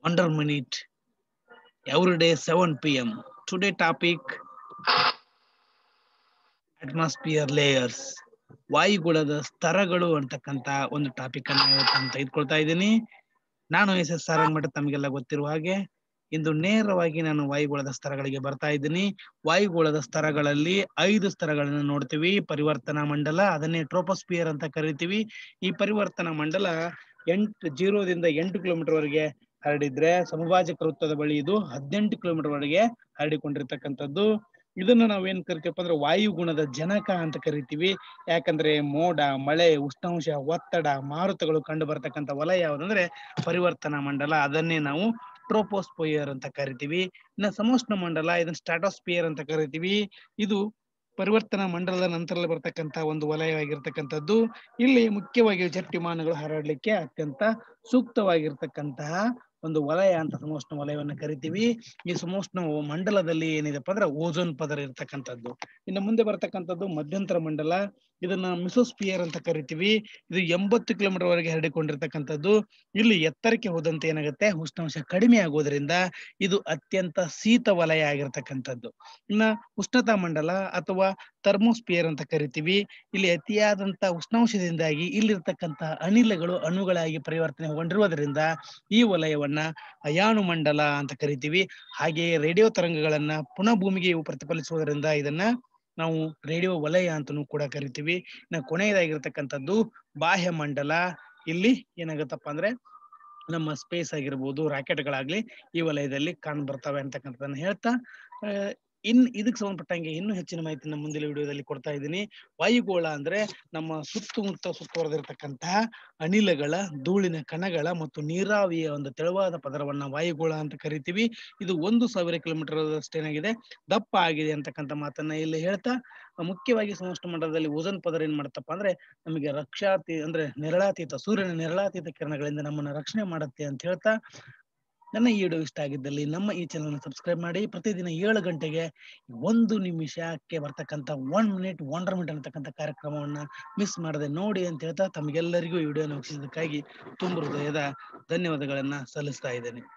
under minute every day 7 p.m. Today topic atmosphere layers ವಾಯುಗುಣದ ಸ್ತರಗಳು ಅಂತಕ್ಕಂತ ಒಂದು topic ಅನ್ನ ಇವತ್ತು ನಾನು ತೆಗೆದುಕೊಳ್ತಾ ಇದ್ದೀನಿ ನಾನು ಎಸ್ ಎಸ್ ಸಾರಂಗಮಠ ತಮಗೆಲ್ಲ ಗೊತ್ತಿರುವ ಹಾಗೆ ಇಂದು ನೇರವಾಗಿ ನಾನು ವಾಯುಗೋಳದ ಸ್ತರಗಳಿಗೆ ಬರ್ತಾ ಇದ್ದೀನಿ ವಾಯುಗೋಳದ ಸ್ತರಗಳಲ್ಲಿ ಐದು ಸ್ತರಗಳನ್ನು ನೋಡ್ತೀವಿ ಪರಿವರ್ತನಾ ಮಂಡಲ ಅದನ್ನೇ ಟ್ರೋಪೋಸ್ಪಿಯರ್ ಅಂತ ಕರಿತೀವಿ ಈ ಪರಿವರ್ತನಾ ಮಂಡಲ ಎಂಟು ಜೀರೋದಿಂದ ಎಂಟು ಕಿಲೋಮೀಟರ್ ವರೆಗೆ ಹರಡಿದ್ರೆ ಸಮಭಾಜಕ ವೃತ್ತದ ಬಳಿ ಇದು ಹದಿನೆಂಟು ಕಿಲೋಮೀಟರ್ ವರೆಗೆ ಹರಡಿಕೊಂಡಿರ್ತಕ್ಕಂಥದ್ದು ಇದನ್ನ ನಾವೇನ್ ಕರಿತೀವಪ್ಪ ಅಂದ್ರೆ ವಾಯುಗುಣದ ಜನಕ ಅಂತ ಕರಿತೀವಿ ಯಾಕಂದ್ರೆ ಮೋಡ ಮಳೆ ಉಷ್ಣಾಂಶ ಒತ್ತಡ ಮಾರುತಗಳು ಕಂಡು ಬರ್ತಕ್ಕಂಥ ವಲಯ ಯಾವ್ದಂದ್ರೆ ಪರಿವರ್ತನಾ ಮಂಡಲ ಅದನ್ನೇ ನಾವು ಟ್ರೋಪೋಸ್ಪಿಯರ್ ಅಂತ ಕರಿತೀವಿ ಇನ್ನ ಸಮೋಷ್ಣ ಮಂಡಲ ಇದನ್ನ ಸ್ಟಾಟೋಸ್ಪಿಯರ್ ಅಂತ ಕರಿತೀವಿ ಇದು ಪರಿವರ್ತನಾ ಮಂಡಲದ ನಂತರದಲ್ಲಿ ಬರ್ತಕ್ಕಂಥ ಒಂದು ವಲಯವಾಗಿರ್ತಕ್ಕಂಥದ್ದು ಇಲ್ಲಿ ಮುಖ್ಯವಾಗಿ ಜೆಟ್ ವಿಮಾನಗಳು ಹಾರಾಡ್ಲಿಕ್ಕೆ ಅತ್ಯಂತ ಸೂಕ್ತವಾಗಿರ್ತಕ್ಕಂತಹ ಒಂದು ವಲಯ ಅಂತ ಸಮೋಷ್ಣ ವಲಯವನ್ನ ಕರಿತೀವಿ ಈ ಸಮೋಷ್ಣ ಮಂಡಲದಲ್ಲಿ ಏನಿದೆಪ್ಪ ಅಂದ್ರೆ ಓಜೋನ್ ಪದರ ಇರ್ತಕ್ಕಂಥದ್ದು ಇನ್ನು ಮುಂದೆ ಬರ್ತಕ್ಕಂಥದ್ದು ಮಧ್ಯಂತರ ಮಂಡಲ ಇದನ್ನ ಮಿಸೋಸ್ಪಿಯರ್ ಅಂತ ಕರಿತೀವಿ ಇದು ಎಂಬತ್ತು ಕಿಲೋಮೀಟರ್ ವರೆಗೆ ಹರಡಿಕೊಂಡಿರ್ತಕ್ಕಂಥದ್ದು ಇಲ್ಲಿ ಎತ್ತರಕ್ಕೆ ಹೋದಂತೆ ಏನಾಗುತ್ತೆ ಉಷ್ಣಾಂಶ ಕಡಿಮೆ ಆಗೋದ್ರಿಂದ ಇದು ಅತ್ಯಂತ ಶೀತ ವಲಯ ಆಗಿರ್ತಕ್ಕಂಥದ್ದು ಇನ್ನ ಉಷ್ಣತಾ ಮಂಡಲ ಅಥವಾ ಥರ್ಮೋಸ್ಪಿಯರ್ ಅಂತ ಕರಿತೀವಿ ಇಲ್ಲಿ ಅತಿಯಾದಂತ ಉಷ್ಣಾಂಶದಿಂದಾಗಿ ಇಲ್ಲಿರ್ತಕ್ಕಂಥ ಅನಿಲಗಳು ಅಣುಗಳಾಗಿ ಪರಿವರ್ತನೆಗೊಂಡಿರುವುದರಿಂದ ಈ ವಲಯವನ್ನ ಅಯಾನು ಮಂಡಲ ಅಂತ ಕರಿತೀವಿ ಹಾಗೆಯೇ ರೇಡಿಯೋ ತರಂಗಗಳನ್ನ ಪುನಃ ಭೂಮಿಗೆ ಇವು ಪ್ರತಿಫಲಿಸುವುದರಿಂದ ಇದನ್ನ ನಾವು ರೇಡಿಯೋ ವಲಯ ಅಂತಲೂ ಕೂಡ ಕರಿತೀವಿ ಇನ್ನು ಕೊನೆಯದಾಗಿರ್ತಕ್ಕಂಥದ್ದು ಬಾಹ್ಯ ಮಂಡಲ ಇಲ್ಲಿ ಏನಾಗುತ್ತಪ್ಪ ಅಂದ್ರೆ ನಮ್ಮ ಸ್ಪೇಸ್ ಆಗಿರ್ಬೋದು ರಾಕೆಟ್ಗಳಾಗ್ಲಿ ಈ ವಲಯದಲ್ಲಿ ಕಾಣ್ ಬರ್ತವೆ ಅಂತಕ್ಕಂಥದ್ದನ್ನ ಹೇಳ್ತಾ ಆ, ಇನ್ ಇದಕ್ಕೆ ಸಂಬಂಧಪಟ್ಟಂಗೆ ಇನ್ನೂ ಹೆಚ್ಚಿನ ಮಾಹಿತಿನ ಮುಂದಿನ ವಿಡಿಯೋದಲ್ಲಿ ಕೊಡ್ತಾ ಇದ್ದೀನಿ ವಾಯುಗೋಳ ಅಂದ್ರೆ ನಮ್ಮ ಸುತ್ತಮುತ್ತ ಸುತ್ತುವರೆದಿರ್ತಕ್ಕಂತಹ ಅನಿಲಗಳ ಧೂಳಿನ ಕಣಗಳ ಮತ್ತು ನೀರಾವಿಯ ಒಂದು ತೆಳುವಾದ ಪದರವನ್ನ ವಾಯುಗೋಳ ಅಂತ ಕರಿತೀವಿ ಇದು ಒಂದು ಸಾವಿರ ಕಿಲೋಮೀಟರ್ ಅಷ್ಟೇನಾಗಿದೆ ದಪ್ಪ ಆಗಿದೆ ಅಂತಕ್ಕಂಥ ಮಾತನ್ನ ಇಲ್ಲಿ ಹೇಳ್ತಾ ಮುಖ್ಯವಾಗಿ ಸಮಷ್ಟಿ ಮಂಡಲದಲ್ಲಿ ಓಜೋನ್ ಪದರ ಏನ್ ಮಾಡುತ್ತಪ್ಪ ಅಂದ್ರೆ ನಮಗೆ ರಕ್ಷಾತಿ ಅಂದ್ರೆ ನೆರಳಾತೀತ ಸೂರ್ಯನ ನೆರಳಾತೀತ ಕಿರಣಗಳಿಂದ ನಮ್ಮನ್ನ ರಕ್ಷಣೆ ಮಾಡುತ್ತೆ ಅಂತ ಹೇಳ್ತಾ ನನ್ನ ಈ ವಿಡಿಯೋ ಇಷ್ಟ ಆಗಿದ್ದಲ್ಲಿ ನಮ್ಮ ಈ ಚಾನಲ್ ಸಬ್ಸ್ಕ್ರೈಬ್ ಮಾಡಿ ಪ್ರತಿದಿನ ಏಳು ಗಂಟೆಗೆ ಒಂದು ನಿಮಿಷಕ್ಕೆ ಬರ್ತಕ್ಕಂಥ ಒನ್ ಮಿನಿಟ್ ಒಂಡರ್ ಮಿನಿಟ್ ಅಂತಕ್ಕಂಥ ಕಾರ್ಯಕ್ರಮವನ್ನ ಮಿಸ್ ಮಾಡದೆ ನೋಡಿ ಅಂತ ಹೇಳ್ತಾ ತಮಗೆಲ್ಲರಿಗೂ ಈ ವಿಡಿಯೋನ ವೀಕ್ಷಿಸಿದ್ದಕ್ಕಾಗಿ ತುಂಬ ಹೃದಯದ ಧನ್ಯವಾದಗಳನ್ನ ಸಲ್ಲಿಸ್ತಾ ಇದ್ದೇನೆ